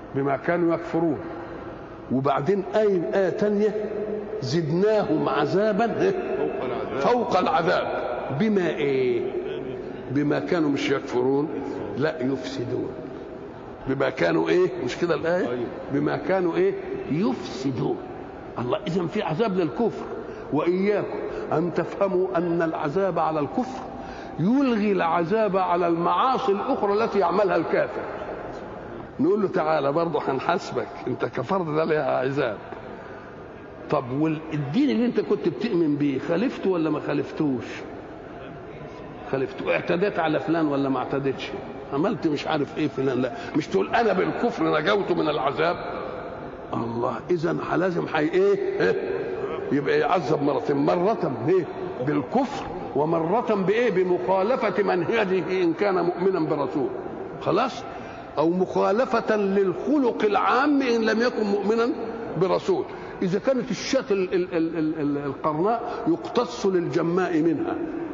بما كانوا يكفرون وبعدين آية آية تانية زدناهم عذابا فوق العذاب بما إيه بما كانوا مش يكفرون لا يفسدون بما كانوا ايه مش كده الايه بما كانوا ايه يفسدون الله اذا في عذاب للكفر واياكم ان تفهموا ان العذاب على الكفر يلغي العذاب على المعاصي الاخرى التي يعملها الكافر نقول له تعالى برضه هنحاسبك انت كفرت ده لها عذاب طب والدين اللي انت كنت بتؤمن بيه خالفته ولا ما خالفتوش خالفته اعتديت على فلان ولا ما اعتدتش عملت مش عارف ايه فلان لا مش تقول انا بالكفر نجوت من العذاب الله اذا لازم حي ايه, إيه؟ يبقى يعذب مرتين مرة ايه بالكفر ومرة بايه بمخالفة منهجه ان كان مؤمنا برسول خلاص او مخالفة للخلق العام ان لم يكن مؤمنا برسول اذا كانت الشاة ال- ال- ال- ال- القرناء يقتص للجماء منها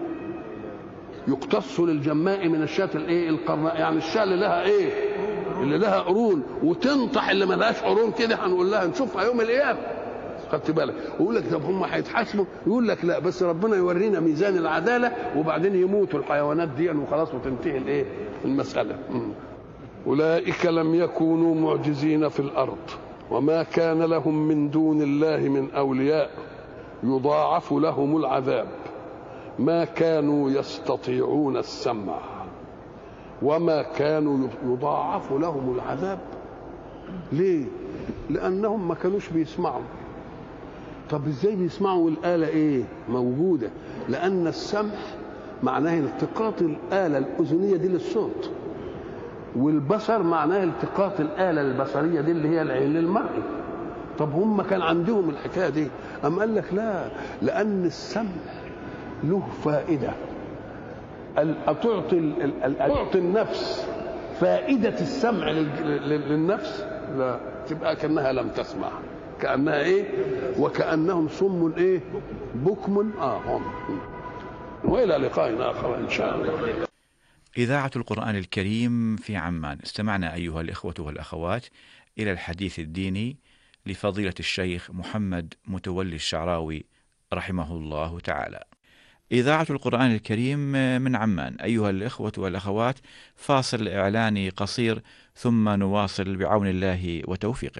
يقتص للجماء من الشاة الايه القرناء يعني الشاة اللي لها ايه اللي لها قرون وتنطح اللي ما لهاش قرون كده هنقول لها نشوفها يوم القيامه خدت بالك ويقول لك طب هم هيتحاسبوا يقول لك لا بس ربنا يورينا ميزان العداله وبعدين يموتوا الحيوانات دي وخلاص وتنتهي الايه المساله مم. اولئك لم يكونوا معجزين في الارض وما كان لهم من دون الله من اولياء يضاعف لهم العذاب ما كانوا يستطيعون السمع وما كانوا يضاعف لهم العذاب ليه لانهم ما كانوش بيسمعوا طب ازاي بيسمعوا والاله ايه موجوده لان السمع معناه التقاط الاله الاذنيه دي للصوت والبصر معناه التقاط الاله البصريه دي اللي هي العين للمرئي طب هم كان عندهم الحكايه دي ام قال لك لا لان السمع له فائده ال- تعطي ال- ال- ال- تعطي النفس فائده السمع لل- لل- للنفس لا تبقى كانها لم تسمع كانها ايه وكانهم صم ايه بكم اه هم والى لقاء اخر ان شاء الله إذاعة القرآن الكريم في عمان استمعنا أيها الإخوة والأخوات إلى الحديث الديني لفضيلة الشيخ محمد متولي الشعراوي رحمه الله تعالى إذاعة القرآن الكريم من عمان أيها الإخوة والأخوات فاصل إعلاني قصير ثم نواصل بعون الله وتوفيقه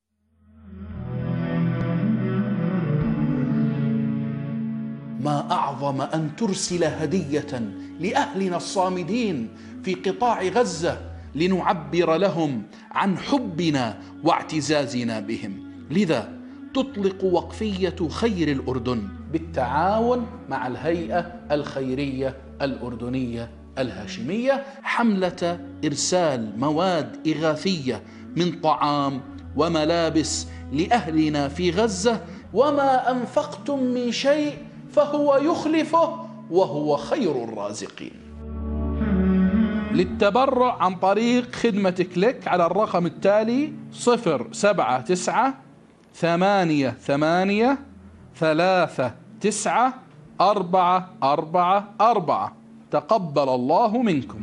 ما اعظم ان ترسل هديه لاهلنا الصامدين في قطاع غزه لنعبر لهم عن حبنا واعتزازنا بهم لذا تطلق وقفيه خير الاردن بالتعاون مع الهيئه الخيريه الاردنيه الهاشميه حمله ارسال مواد اغاثيه من طعام وملابس لاهلنا في غزه وما انفقتم من شيء فهو يخلفه وهو خير الرازقين للتبرع عن طريق خدمة كليك على الرقم التالي صفر سبعة تسعة ثمانية ثمانية ثلاثة تسعة أربعة أربعة أربعة تقبل الله منكم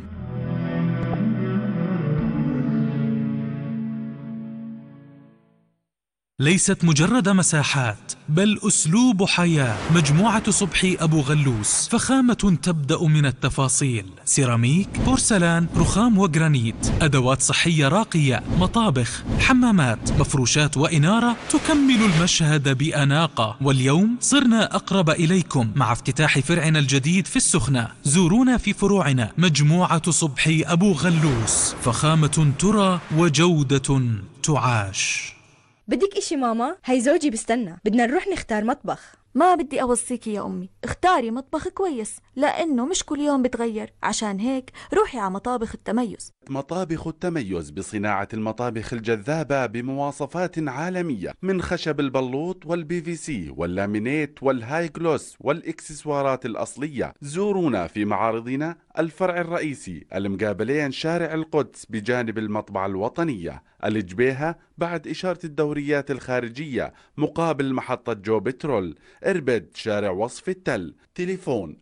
ليست مجرد مساحات بل اسلوب حياه مجموعه صبحي ابو غلوس فخامه تبدا من التفاصيل سيراميك بورسلان رخام وجرانيت ادوات صحيه راقيه مطابخ حمامات مفروشات واناره تكمل المشهد باناقه واليوم صرنا اقرب اليكم مع افتتاح فرعنا الجديد في السخنه زورونا في فروعنا مجموعه صبحي ابو غلوس فخامه ترى وجوده تعاش بدك اشي ماما هي زوجي بستنى بدنا نروح نختار مطبخ ما بدي أوصيكي يا أمي اختاري مطبخ كويس لأنه مش كل يوم بتغير عشان هيك روحي على مطابخ التميز مطابخ التميز بصناعة المطابخ الجذابة بمواصفات عالمية من خشب البلوط والبي في سي واللامينيت والهاي جلوس والإكسسوارات الأصلية زورونا في معارضنا الفرع الرئيسي المقابلين شارع القدس بجانب المطبعة الوطنية الجبيهة بعد إشارة الدوريات الخارجية مقابل محطة جو بترول إربد شارع وصف التل تليفون 0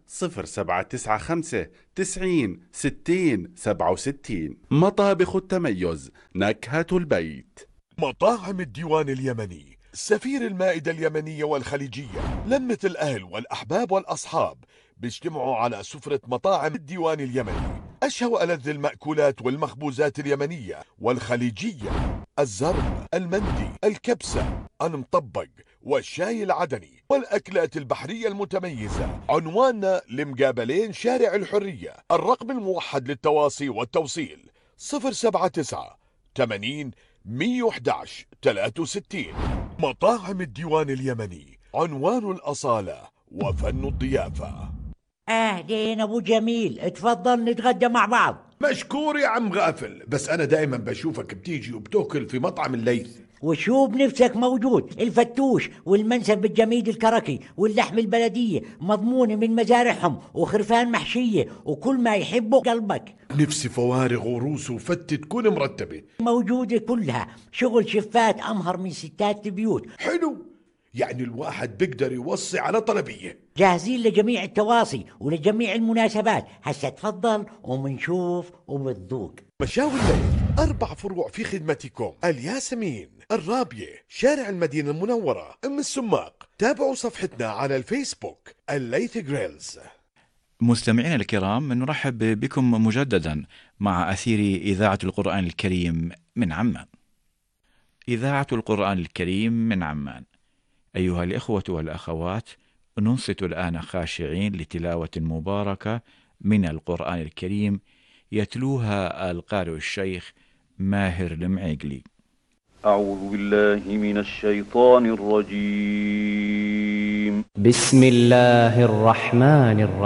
0795 90 60 67 مطابخ التميز نكهة البيت مطاعم الديوان اليمني سفير المائدة اليمنية والخليجية لمة الأهل والأحباب والأصحاب بيجتمعوا على سفرة مطاعم الديوان اليمني أشهى وألذ المأكولات والمخبوزات اليمنية والخليجية الزرب المندي الكبسة المطبق والشاي العدني والأكلات البحرية المتميزة عنواننا لمقابلين شارع الحرية الرقم الموحد للتواصي والتوصيل 079 80 111 63 مطاعم الديوان اليمني عنوان الأصالة وفن الضيافة اهلين ابو جميل اتفضل نتغدى مع بعض مشكور يا عم غافل بس انا دائما بشوفك بتيجي وبتاكل في مطعم الليث وشو بنفسك موجود الفتوش والمنسف الجميد الكركي واللحم البلدية مضمونة من مزارعهم وخرفان محشية وكل ما يحبه قلبك نفسي فوارغ وروس وفتة تكون مرتبة موجودة كلها شغل شفات أمهر من ستات البيوت حلو يعني الواحد بيقدر يوصي على طلبية جاهزين لجميع التواصي ولجميع المناسبات هسا تفضل ومنشوف وبتذوق مشاوي الليل أربع فروع في خدمتكم الياسمين الرابية شارع المدينة المنورة أم السماق تابعوا صفحتنا على الفيسبوك الليث جريلز مستمعينا الكرام نرحب بكم مجددا مع أثير إذاعة القرآن الكريم من عمان. إذاعة القرآن الكريم من عمان. أيها الإخوة والأخوات، ننصت الآن خاشعين لتلاوة مباركة من القرآن الكريم يتلوها القارئ الشيخ ماهر المعيقلي. أعوذ بالله من الشيطان الرجيم بسم الله الرحمن الرحيم